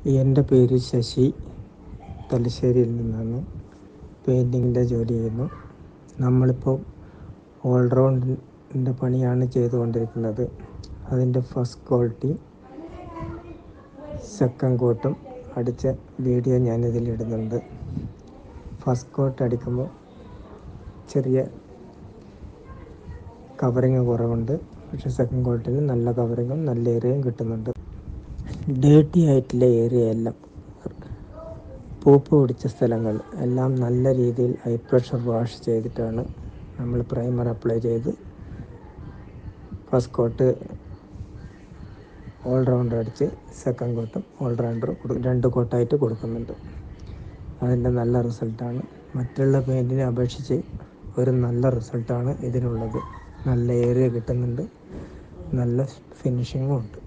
എൻ്റെ പേര് ശശി തലശ്ശേരിയിൽ നിന്നാണ് പെയിൻറ്റിങ്ങിൻ്റെ ജോലി ചെയ്യുന്നു നമ്മളിപ്പോൾ ഓൾറൗണ്ടിൻ്റെ പണിയാണ് ചെയ്തുകൊണ്ടിരിക്കുന്നത് അതിൻ്റെ ഫസ്റ്റ് ക്വാളിറ്റി സെക്കൻഡ് കോട്ടും അടിച്ച വീഡിയോ ഞാനിതിൽ ഇടുന്നുണ്ട് ഫസ്റ്റ് കോട്ട് അടിക്കുമ്പോൾ ചെറിയ കവറിങ് കുറവുണ്ട് പക്ഷെ സെക്കൻഡ് കോട്ടിന് നല്ല കവറിങ്ങും നല്ല ഏരിയയും കിട്ടുന്നുണ്ട് ഡേർട്ടി ആയിട്ടുള്ള ഏരിയ എല്ലാം പൂപ്പ് പിടിച്ച സ്ഥലങ്ങൾ എല്ലാം നല്ല രീതിയിൽ ഹൈ പ്രഷർ വാഷ് ചെയ്തിട്ടാണ് നമ്മൾ പ്രൈമർ അപ്ലൈ ചെയ്ത് ഫസ്റ്റ് കോട്ട് ഓൾ റൗണ്ടർ അടിച്ച് സെക്കൻഡ് കോട്ടും ഓൾ റൗണ്ടർ രണ്ട് കോട്ടായിട്ട് കൊടുക്കുന്നുണ്ട് അതിൻ്റെ നല്ല റിസൾട്ടാണ് മറ്റുള്ള പെയിൻറ്റിനെ അപേക്ഷിച്ച് ഒരു നല്ല റിസൾട്ടാണ് ഇതിനുള്ളത് നല്ല ഏരിയ കിട്ടുന്നുണ്ട് നല്ല ഫിനിഷിങ്ങും ഉണ്ട്